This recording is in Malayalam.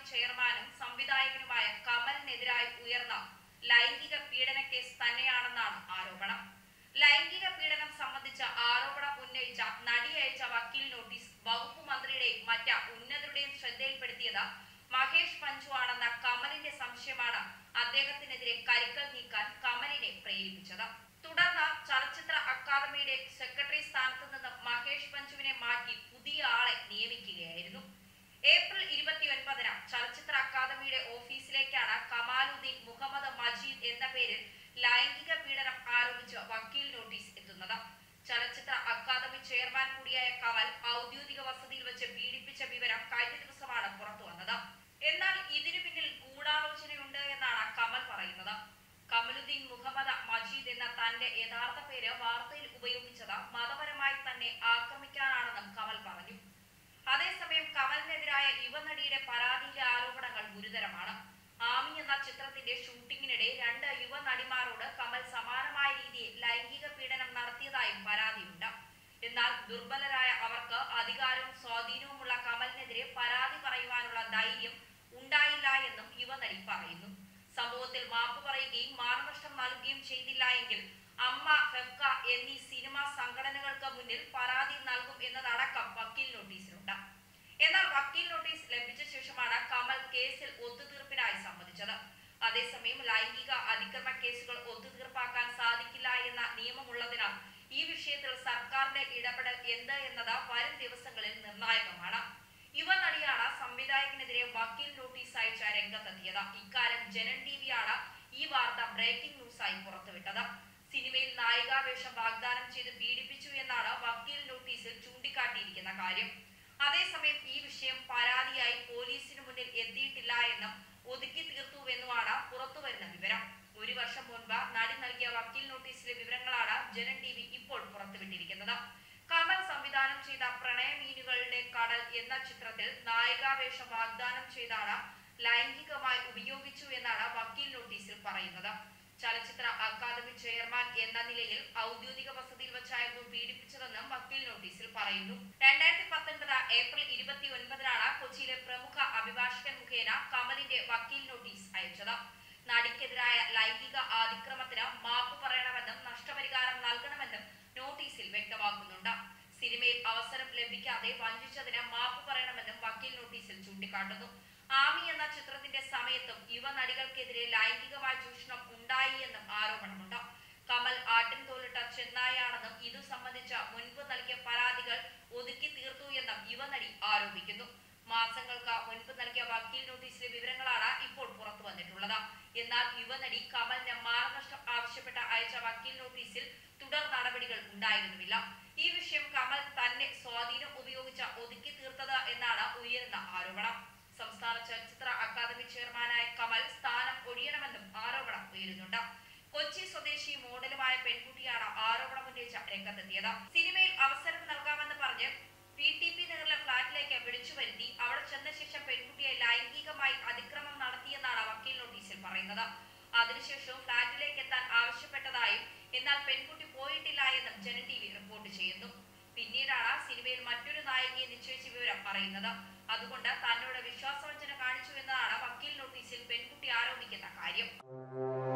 ചെയർമാനും സംവിധായകനുമായ കമലിനെതിരായി ഉയർന്ന ലൈംഗിക പീഡന കേസ് തന്നെയാണെന്നാണ് ആരോപണം ലൈംഗിക പീഡനം സംബന്ധിച്ച ആരോപണം ഉന്നയിച്ച നടി അയച്ച വക്കീൽ നോട്ടീസ് വകുപ്പ് മന്ത്രിയുടെയും മറ്റ് ഉന്നതരുടെയും ശ്രദ്ധയിൽപ്പെടുത്തിയത് മഹേഷ് പഞ്ചു ആണെന്ന കമലിന്റെ സംശയമാണ് അദ്ദേഹത്തിനെതിരെ കരിക്കൽ നീക്കാൻ കമലിനെ പ്രേരിപ്പിച്ചത് തുടർന്ന് ചലച്ചിത്ര അക്കാദമിയുടെ സെക്രട്ടറി സ്ഥാനത്ത് നിന്ന് മഹേഷ് പഞ്ചുവിനെ മാറ്റി പുതിയ ആളെ നിയമിക്കുകയായിരുന്നു ഏപ്രിൽ ഇരുപത്തിയൊൻപതിന് ചലച്ചിത്ര അക്കാദമിയുടെ ഓഫീസിലേക്കാണ് കമാലുദ്ദീൻ മുഹമ്മദ് മജീദ് എന്ന പേരിൽ ലൈംഗിക പീഡനം ആരോപിച്ച് വക്കീൽ നോട്ടീസ് എത്തുന്നത് ചലച്ചിത്ര അക്കാദമി ചെയർമാൻ കൂടിയായ കമൽ ഔദ്യോഗിക വസതിയിൽ വെച്ച് പീഡിപ്പിച്ച വിവരം കഴിഞ്ഞ ദിവസമാണ് പുറത്തു വന്നത് എന്നാൽ ഇതിനു പിന്നിൽ ഗൂഢാലോചനയുണ്ട് എന്നാണ് കമൽ പറയുന്നത് കമലുദ്ദീൻ മുഹമ്മദ് മജീദ് എന്ന തന്റെ യഥാർത്ഥ പേര് വാർത്തയിൽ ഉപയോഗിച്ചത് മതപരമായി തന്നെ ആക്രമിക്കാനാണെന്നും കമൽ പറഞ്ഞു അതേസമയം കമലിനെതിരായ യുവനടിയുടെ പരാതിയിലെ ആരോപണങ്ങൾ ഗുരുതരമാണ് ആമി എന്ന ചിത്രത്തിന്റെ ഷൂട്ടിങ്ങിനിടെ രണ്ട് യുവ നടിമാരോട് കമൽ സമാനമായ രീതിയിൽ ലൈംഗിക പീഡനം നടത്തിയതായും പരാതിയുണ്ട് എന്നാൽ ദുർബലരായ അവർക്ക് അധികാരവും സ്വാധീനവുമുള്ള കമലിനെതിരെ പരാതി പറയുവാനുള്ള ധൈര്യം ഉണ്ടായില്ല എന്നും യുവനടി പറയുന്നു സംഭവത്തിൽ മാപ്പ് പറയുകയും മാനനഷ്ടം നൽകുകയും ചെയ്തില്ല എങ്കിൽ അമ്മ ഫെഫ്ക എന്നീ സിനിമാ സംഘടനകൾക്ക് മുന്നിൽ പരാതി നൽകും എന്നതടക്കം വക്കീൽ നോട്ടീസിലുണ്ട് എന്നാൽ വക്കീൽ നോട്ടീസ് ലഭിച്ച ശേഷമാണ് കമൽ കേസിൽ ഒത്തുതീർപ്പിനായി സമ്മതിച്ചത് അതേസമയം ലൈംഗിക അതിക്രമ കേസുകൾ ഒത്തുതീർപ്പാക്കാൻ സാധിക്കില്ല എന്ന നിയമമുള്ളതിനാൽ ഈ വിഷയത്തിൽ സർക്കാരിന്റെ ഇടപെടൽ എന്ത് എന്നത് വരും ദിവസങ്ങളിൽ നിർണായകമാണ് യുവനടിയാണ് സംവിധായകനെതിരെ വക്കീൽ നോട്ടീസ് അയച്ച രംഗത്തെത്തിയത് ഇക്കാര്യം ജനൻ ടിവിയാണ് ഈ വാർത്ത ബ്രേക്കിംഗ് ന്യൂസായി പുറത്തുവിട്ടത് സിനിമയിൽ നായികാവേഷം വാഗ്ദാനം ചെയ്ത് പീഡിപ്പിച്ചു എന്നാണ് വക്കീൽ നോട്ടീസിൽ ചൂണ്ടിക്കാട്ടിയിരിക്കുന്ന കാര്യം അതേസമയം ഈ വിഷയം പരാതിയായി പോലീസിന് മുന്നിൽ എത്തിയിട്ടില്ല എന്നും ഒതുക്കി തീർത്തുവെന്നുമാണ് പുറത്തുവരുന്ന വിവരം ഒരു വർഷം മുൻപ് നടി നൽകിയ വക്കീൽ നോട്ടീസിലെ വിവരങ്ങളാണ് ജനൻ ടി വി ഇപ്പോൾ പുറത്തുവിട്ടിരിക്കുന്നത് കമൽ സംവിധാനം ചെയ്ത പ്രണയമീനുകളുടെ കടൽ എന്ന ചിത്രത്തിൽ നായികാവേഷം വാഗ്ദാനം ചെയ്താണ് ലൈംഗികമായി ഉപയോഗിച്ചു എന്നാണ് വക്കീൽ നോട്ടീസിൽ പറയുന്നത് ചലച്ചിത്ര അക്കാദമി ചെയർമാൻ എന്ന നിലയിൽ ഔദ്യോഗിക വസതിയിൽ വെച്ചായിരുന്നു പീഡിപ്പിച്ചതെന്നും വക്കീൽ നോട്ടീസിൽ പറയുന്നു രണ്ടായിരത്തി പത്തൊൻപത് ഏപ്രിൽ ഇരുപത്തി ഒൻപതിനാണ് കൊച്ചിയിലെ പ്രമുഖ അഭിഭാഷകൻ മുഖേന കമലിന്റെ വക്കീൽ നോട്ടീസ് അയച്ചത് നടിക്കെതിരായ ലൈംഗിക ആതിക്രമത്തിന് മാപ്പ് പറയണമെന്നും നഷ്ടപരിഹാരം നൽകണമെന്നും നോട്ടീസിൽ വ്യക്തമാക്കുന്നുണ്ട് സിനിമയിൽ അവസരം ലഭിക്കാതെ വഞ്ചിച്ചതിന് മാപ്പ് പറയണമെന്നും വക്കീൽ നോട്ടീസിൽ ചൂണ്ടിക്കാട്ടുന്നു ആമി എന്ന ചിത്രത്തിന്റെ സമയത്തും യുവ നടികൾക്കെതിരെ ലൈംഗികമായ ചൂഷണം ഉണ്ടായി എന്നും ആരോപണമുണ്ട് കമൽ ആട്ടിൻ തോലിട്ട ചെന്നായാണെന്നും ഇതു സംബന്ധിച്ച മുൻപ് നൽകിയ പരാതികൾ ഒതുക്കി തീർത്തു എന്നും യുവനടി ആരോപിക്കുന്നു മാസങ്ങൾക്ക് മുൻപ് നൽകിയ വക്കീൽ നോട്ടീസിലെ വിവരങ്ങളാണ് ഇപ്പോൾ പുറത്തു വന്നിട്ടുള്ളത് എന്നാൽ യുവനടി കമലിന് മാനനഷ്ടം ആവശ്യപ്പെട്ട് അയച്ച വക്കീൽ നോട്ടീസിൽ തുടർ നടപടികൾ ഉണ്ടായിരുന്നുമില്ല ഈ വിഷയം കമൽ തന്നെ സ്വാധീനം ഉപയോഗിച്ച് ഒതുക്കി തീർത്തത് എന്നാണ് ഉയരുന്ന ആരോപണം സംസ്ഥാന ചലച്ചിത്ര അക്കാദമി ചെയർമാനായ കമൽ സ്ഥാനം ഒഴിയണമെന്നും ആരോപണം ഉയരുന്നുണ്ട് കൊച്ചി സ്വദേശി മോഡലുമായ പെൺകുട്ടിയാണ് ആരോപണം ഉന്നയിച്ച രംഗത്തെത്തിയത് സിനിമയിൽ അവസരം നൽകാമെന്ന് പറഞ്ഞ് പി ടി പി നഗറിലെ ഫ്ളാറ്റിലേക്ക് വിളിച്ചു വരുത്തി അവിടെ ചെന്ന ശേഷം പെൺകുട്ടിയെ ലൈംഗികമായി അതിക്രമം നടത്തിയെന്നാണ് വക്കീൽ നോട്ടീസിൽ പറയുന്നത് അതിനുശേഷം ഫ്ളാറ്റിലേക്ക് എത്താൻ ആവശ്യപ്പെട്ടതായും എന്നാൽ പെൺകുട്ടി പോയിട്ടില്ല എന്നും ജന ടി വി റിപ്പോർട്ട് ചെയ്യുന്നു പിന്നീടാണ് സിനിമയിൽ മറ്റൊരു നായികയെ നിശ്ചയിച്ച വിവരം അറിയുന്നത് അതുകൊണ്ട് തന്നോട് വിശ്വാസവഞ്ചന കാണിച്ചു എന്നതാണ് വക്കീൽ നോട്ടീസിൽ പെൺകുട്ടി ആരോപിക്കുന്ന കാര്യം